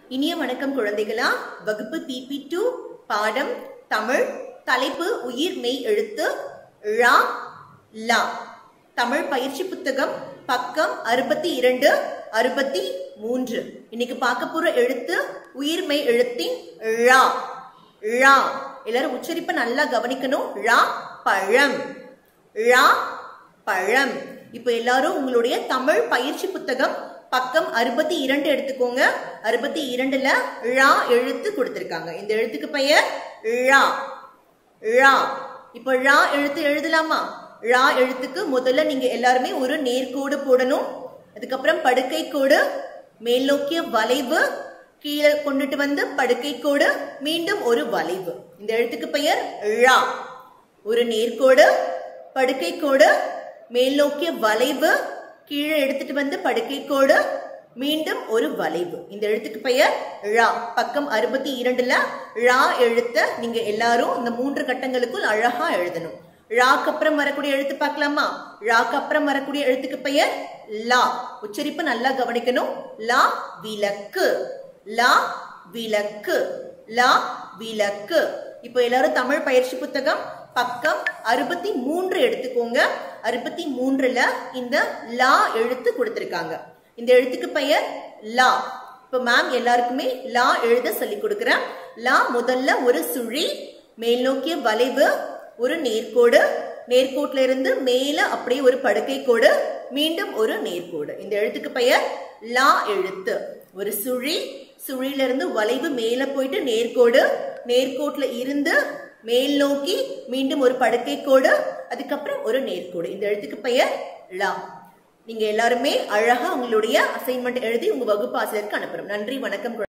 இனிய வணக்கம் குழந்தைகளா வகுப்பு பிபி டூ பாடம் தமிழ் தலைப்பு உயிர் மெய் எழுத்து ழா லா தமிழ் பயிற்சி புத்தகம் பக்கம் அறுபத்தி இரண்டு அறுபத்தி மூன்று இன்னைக்கு பார்க்க போற எழுத்து உயிர் மெய் எழுத்தின் ழா ழா எல்லாரும் உச்சரிப்பை நல்லா கவனிக்கணும் ழா பழம் ழா பழம் இப்போ எல்லாரும் உங்களுடைய தமிழ் பயிற்சி புத்தகம் பக்கம் அறுபத்தி இரண்டு எடுத்துக்கோங்க அறுபத்தி இரண்டுல ழா எழுத்து கொடுத்திருக்காங்க இந்த எழுத்துக்கு பெயர் ழா ழா இப்போ ழா எழுத்து எழுதலாமா ழா எழுத்துக்கு முதல்ல நீங்க எல்லாருமே ஒரு நேர்கோடு போடணும் அதுக்கப்புறம் படுக்கை கோடு மேல் நோக்கிய வளைவு கீழே கொண்டுட்டு வந்து படுக்கை கோடு மீண்டும் ஒரு வளைவு இந்த எழுத்துக்கு பெயர் ழா ஒரு நேர்கோடு படுக்கை கோடு மேல் நோக்கிய வளைவு கீழே எடுத்துட்டு வந்து படுக்கை கோடு மீண்டும் ஒரு வளைவு இந்த எழுத்துக்கு பெயர் ழா பக்கம் அறுபத்தி இரண்டுல ழா எழுத்த நீங்க எல்லாரும் இந்த மூன்று கட்டங்களுக்குள் அழகா எழுதணும் ழாக்கு அப்புறம் வரக்கூடிய எழுத்து பார்க்கலாமா ழாக்கு அப்புறம் வரக்கூடிய எழுத்துக்கு பெயர் லா உச்சரிப்பு நல்லா கவனிக்கணும் லா விளக்கு லா விளக்கு லா விளக்கு இப்போ எல்லாரும் தமிழ் பயிற்சி புத்தகம் பக்கம் அறுபத்தி மூன்று எடுத்துக்கோங்க அறுபத்தி மூன்றுல இந்த லா எழுத்து கொடுத்திருக்காங்க இந்த எழுத்துக்கு பெயர் லா இப்போ மேம் எல்லாருக்குமே லா எழுத சொல்லி கொடுக்குறேன் லா முதல்ல ஒரு சுழி மேல் நோக்கிய வளைவு ஒரு நேர்கோடு நேர்கோட்ல இருந்து மேல அப்படியே ஒரு படுக்கை கோடு மீண்டும் ஒரு நேர்கோடு இந்த எழுத்துக்கு பெயர் லா எழுத்து ஒரு சுழி சுழியில இருந்து வளைவு மேல போயிட்டு நேர்கோடு நேர்கோட்ல இருந்து மேல் நோக்கி மீண்டும் ஒரு படுக்கை கோடு அதுக்கப்புறம் ஒரு நேர்கோடு இந்த எழுத்துக்கு பெயர் லா நீங்க எல்லாருமே அழகா உங்களுடைய அசைன்மெண்ட் எழுதி உங்க வகுப்பு ஆசிரியருக்கு அனுப்புறோம் நன்றி வணக்கம்